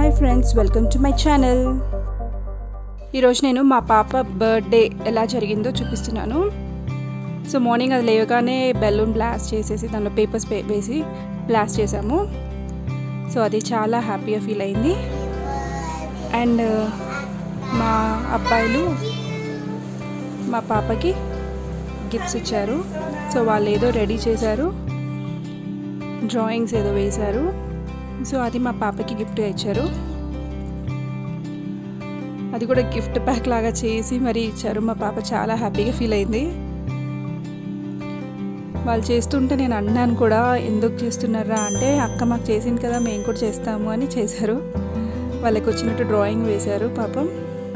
Hi friends welcome to my channel ఈరోజు నేను మా పాప బర్త్డే ఎలా జరిగిందో చూపిస్తున్నాను సో మార్నింగ్ అది లేవగానే బెలూన్ బ్లాస్ట్ చేసేసి దానిలో పేపర్స్ వేసి బ్లాస్ట్ చేసాము సో అది చాలా హ్యాపీగా ఫీల్ అయింది అండ్ మా అబ్బాయిలు మా పాపకి గిఫ్ట్స్ ఇచ్చారు సో వాళ్ళు ఏదో రెడీ చేశారు డ్రాయింగ్స్ ఏదో వేశారు సో అది మా పాపకి గిఫ్ట్గా ఇచ్చారు అది కూడా గిఫ్ట్ ప్యాక్ లాగా చేసి మరీ ఇచ్చారు మా పాప చాలా హ్యాపీగా ఫీల్ అయింది వాళ్ళు చేస్తుంటే నేను అన్నాను కూడా ఎందుకు చేస్తున్నారా అంటే అక్క మాకు చేసింది కదా మేము కూడా చేస్తాము అని చేశారు వాళ్ళకి వచ్చినట్టు డ్రాయింగ్ వేశారు పాపం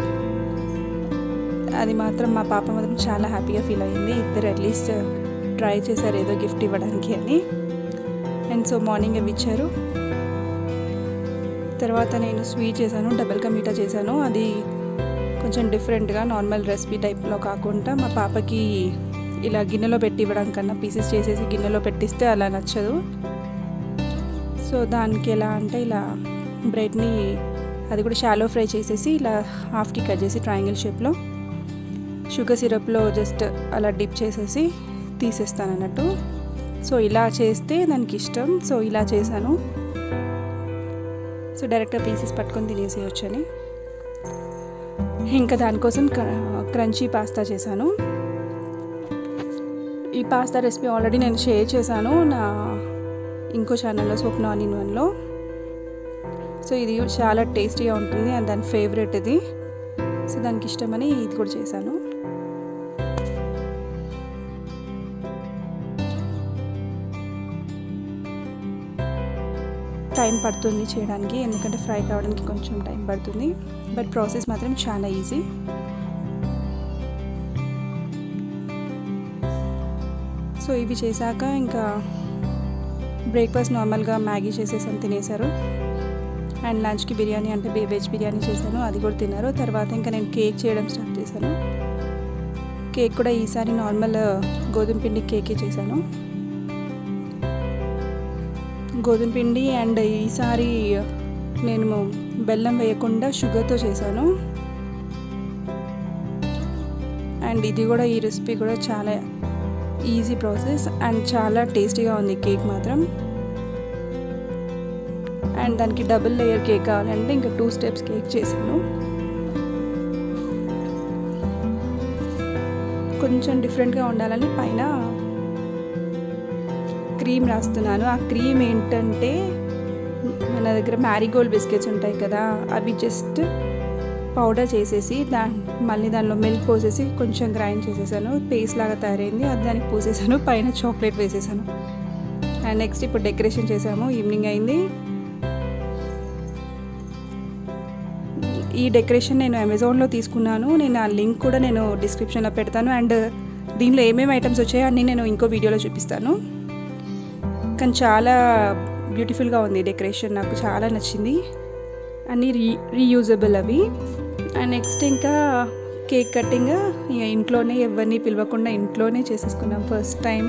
అది మాత్రం మా పాప మాత్రం చాలా హ్యాపీగా ఫీల్ అయింది ఇద్దరు అట్లీస్ట్ ట్రై చేశారు ఏదో గిఫ్ట్ ఇవ్వడానికి అని అండ్ సో మార్నింగ్ అవి ఇచ్చారు తర్వాత నేను స్వీట్ చేశాను డబల్ కా మీఠా చేశాను అది కొంచెం డిఫరెంట్గా నార్మల్ రెసిపీ టైప్లో కాకుండా మా పాపకి ఇలా గిన్నెలో పెట్టి ఇవ్వడం కన్నా పీసెస్ చేసేసి గిన్నెలో పెట్టిస్తే అలా నచ్చదు సో దానికి ఎలా అంటే ఇలా బ్రెడ్ని అది కూడా షాలో ఫ్రై చేసేసి ఇలా హాఫ్కి కట్ చేసి ట్రయాంగిల్ షేప్లో షుగర్ సిరప్లో జస్ట్ అలా డిప్ చేసేసి తీసేస్తాను అన్నట్టు సో ఇలా చేస్తే దానికి ఇష్టం సో ఇలా చేశాను సో డైరెక్ట్గా పీసెస్ పట్టుకొని తినేసేయచ్చు అని ఇంకా దానికోసం క్రంచీ పాస్తా చేశాను ఈ పాస్తా రెసిపీ ఆల్రెడీ నేను షేర్ చేశాను నా ఇంకో ఛానల్లో స్వప్న ఆన్ ఇన్ వన్లో సో ఇది చాలా టేస్టీగా ఉంటుంది అండ్ దాని ఫేవరెట్ ఇది సో దానికి ఇష్టమని ఇది కూడా చేశాను టైం పడుతుంది చేయడానికి ఎందుకంటే ఫ్రై కావడానికి కొంచెం టైం పడుతుంది బట్ ప్రాసెస్ మాత్రం చాలా ఈజీ సో ఇవి చేశాక ఇంకా బ్రేక్ఫాస్ట్ నార్మల్గా మ్యాగీ చేసేసాను తినేశారు అండ్ లంచ్కి బిర్యానీ అంటే వెజ్ బిర్యానీ చేశాను అది కూడా తిన్నారు తర్వాత ఇంకా నేను కేక్ చేయడం స్టార్ట్ చేశాను కేక్ కూడా ఈసారి నార్మల్ గోధుమ పిండి కేకే చేశాను గోధుమ పిండి అండ్ ఈసారి నేను బెల్లం వేయకుండా షుగర్తో చేశాను అండ్ ఇది కూడా ఈ రెసిపీ కూడా చాలా ఈజీ ప్రాసెస్ అండ్ చాలా టేస్టీగా ఉంది కేక్ మాత్రం అండ్ దానికి డబుల్ లేయర్ కేక్ కావాలంటే ఇంకా టూ స్టెప్స్ కేక్ చేశాను కొంచెం డిఫరెంట్గా ఉండాలని పైన క్రీమ్ రాస్తున్నాను ఆ క్రీమ్ ఏంటంటే మన దగ్గర మ్యారీగోల్డ్ బిస్కెట్స్ ఉంటాయి కదా అవి జస్ట్ పౌడర్ చేసేసి దా మళ్ళీ దానిలో మిల్క్ పోసేసి కొంచెం గ్రైండ్ చేసేసాను పేస్ట్ లాగా తయారైంది అది దానికి పోసేసాను పైన చాక్లెట్ వేసేసాను అండ్ నెక్స్ట్ ఇప్పుడు డెకరేషన్ చేసాము ఈవినింగ్ అయింది ఈ డెకరేషన్ నేను అమెజాన్లో తీసుకున్నాను నేను ఆ లింక్ కూడా నేను డిస్క్రిప్షన్లో పెడతాను అండ్ దీనిలో ఏమేమి ఐటమ్స్ వచ్చాయో అన్నీ నేను ఇంకో వీడియోలో చూపిస్తాను కానీ చాలా బ్యూటిఫుల్గా ఉంది డెకరేషన్ నాకు చాలా నచ్చింది అన్నీ రీ రీయూజబుల్ అవి అండ్ నెక్స్ట్ ఇంకా కేక్ కటింగ్ ఇక ఇంట్లోనే ఎవరిని పిలవకుండా ఇంట్లోనే చేసేసుకున్నాం ఫస్ట్ టైం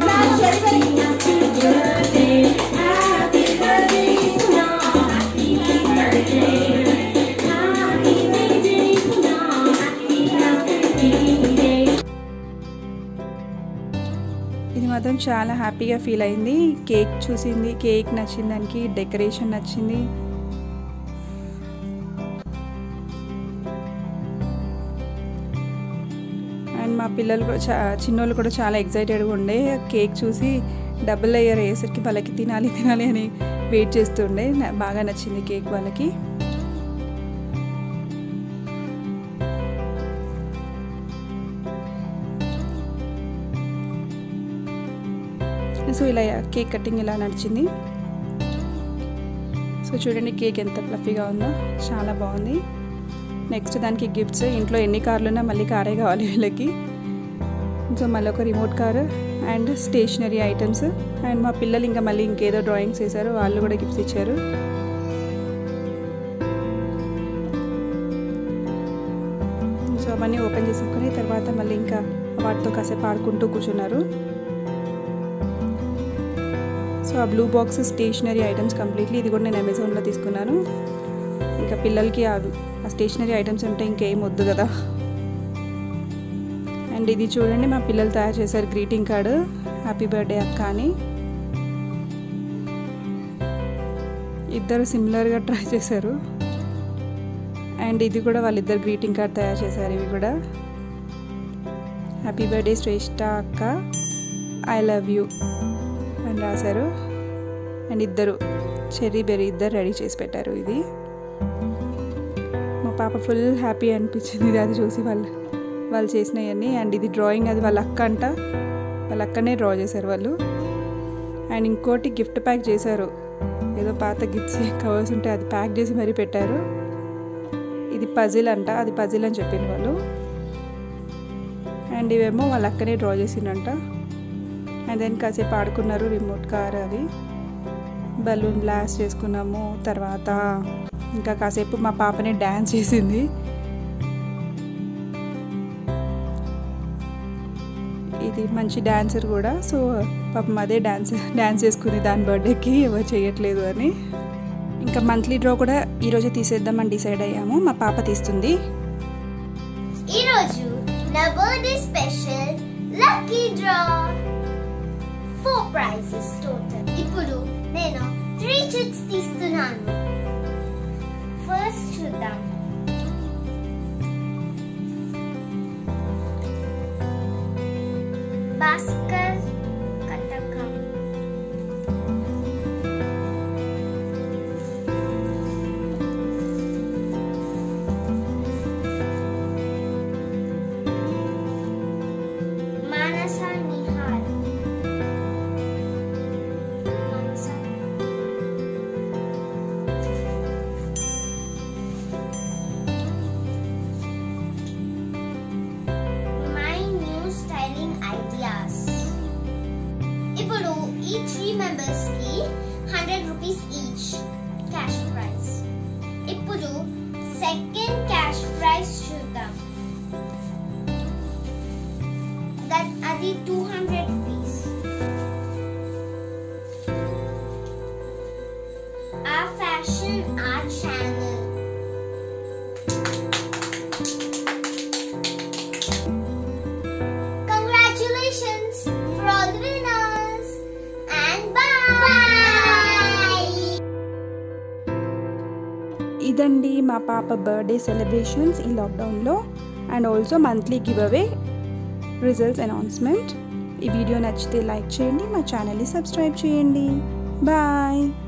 ఇది మాత్రం చాలా హ్యాపీగా ఫీల్ అయింది కేక్ చూసింది కేక్ నచ్చింది దానికి డెకరేషన్ నచ్చింది అండ్ మా పిల్లలు కూడా చా చిన్నోళ్ళు కూడా చాలా ఎగ్జైటెడ్గా ఉండే కేక్ చూసి డబుల్ అయ్యారు అయ్యేసరికి వాళ్ళకి తినాలి తినాలి అని వెయిట్ చేస్తుండే బాగా నచ్చింది కేక్ వాళ్ళకి సో ఇలా కేక్ కటింగ్ ఇలా నడిచింది సో చూడండి కేక్ ఎంత ఫ్లఫీగా ఉందో చాలా బాగుంది నెక్స్ట్ దానికి గిఫ్ట్స్ ఇంట్లో ఎన్ని కార్లు ఉన్నా మళ్ళీ కారే కావాలి వీళ్ళకి సో మళ్ళీ ఒక remote car and stationery items and మా పిల్లలు ఇంకా మళ్ళీ ఇంకేదో డ్రాయింగ్స్ వేశారు వాళ్ళు కూడా గిఫ్ట్స్ ఇచ్చారు సో అవన్నీ ఓపెన్ చేసుకుని తర్వాత మళ్ళీ ఇంకా వాటితో కాసేపు ఆడుకుంటూ కూర్చున్నారు సో ఆ blue box stationery items completely ఇది కూడా నేను అమెజాన్లో తీసుకున్నాను ఇంకా పిల్లలకి అవి ఆ స్టేషనరీ ఐటమ్స్ ఉంటే ఇంకేం వద్దు కదా అండ్ ఇది చూడండి మా పిల్లలు తయారు చేశారు గ్రీటింగ్ కార్డు హ్యాపీ బర్త్డే అక్క అని ఇద్దరు సిమిలర్గా ట్రై చేశారు అండ్ ఇది కూడా వాళ్ళిద్దరు గ్రీటింగ్ కార్డ్ తయారు చేశారు ఇవి కూడా హ్యాపీ బర్త్డే శ్రేష్ఠ అక్క ఐ లవ్ యూ అని రాశారు అండ్ ఇద్దరు చెర్రీ బెర్రీ ఇద్దరు రెడీ చేసి పెట్టారు ఇది మా పాప ఫుల్ హ్యాపీ అనిపించింది ఇది అది చూసి వాళ్ళు వాళ్ళు చేసినవన్నీ అండ్ ఇది డ్రాయింగ్ అది వాళ్ళ అక్క అంట వాళ్ళ అక్కనే డ్రా చేశారు వాళ్ళు అండ్ ఇంకోటి గిఫ్ట్ ప్యాక్ చేశారు ఏదో పాత గిఫ్ట్స్ కవర్స్ ఉంటే అది ప్యాక్ చేసి మరీ పెట్టారు ఇది పజిల్ అంట అది పజిల్ అని చెప్పింది వాళ్ళు అండ్ ఇవేమో వాళ్ళ అక్కనే డ్రా చేసిందంట అండ్ దెన్ కాసేపు ఆడుకున్నారు రిమోట్ కార్ అది బలూన్ బ్లాస్ట్ చేసుకున్నాము తర్వాత ఇంకా కాసేపు మా పాపనే డ్యాన్స్ చేసింది ఇది మంచి డాన్సర్ కూడా సో పాపం అదే డాన్స్ డాన్స్ చేసుకుంది దాని బర్త్డేకి ఎవరు చేయట్లేదు అని ఇంకా మంత్లీ డ్రా కూడా ఈరోజే తీసేద్దామని డిసైడ్ అయ్యాము మా పాప తీస్తుంది ఈరోజు నా birthday special lucky draw four prizes total ఇప్పుడు నేను త్రీ చిట్స్ తీస్తున్నాను ఫస్ట్ చూద్దాం Bhaskar Katakam Manasa Nihal Manasa my new styling ideas ఇప్పుడు ఈ త్రీ మెంబర్స్ కి hundred rupees each cash price ఇప్పుడు సెకండ్ క్యాష్ ప్రైస్ చూద్దాం దట్ అది టూ హండ్రెడ్ రూపీస్ ఆ fashion art channel Congratulations for all the winners and bye. ఇదండి మా పాప బర్త్డే సెలబ్రేషన్స్ ఈ లాక్డౌన్లో and also monthly giveaway results announcement ఈ వీడియో నచ్చితే లైక్ చేయండి మా ఛానల్ని సబ్స్క్రైబ్ చేయండి బాయ్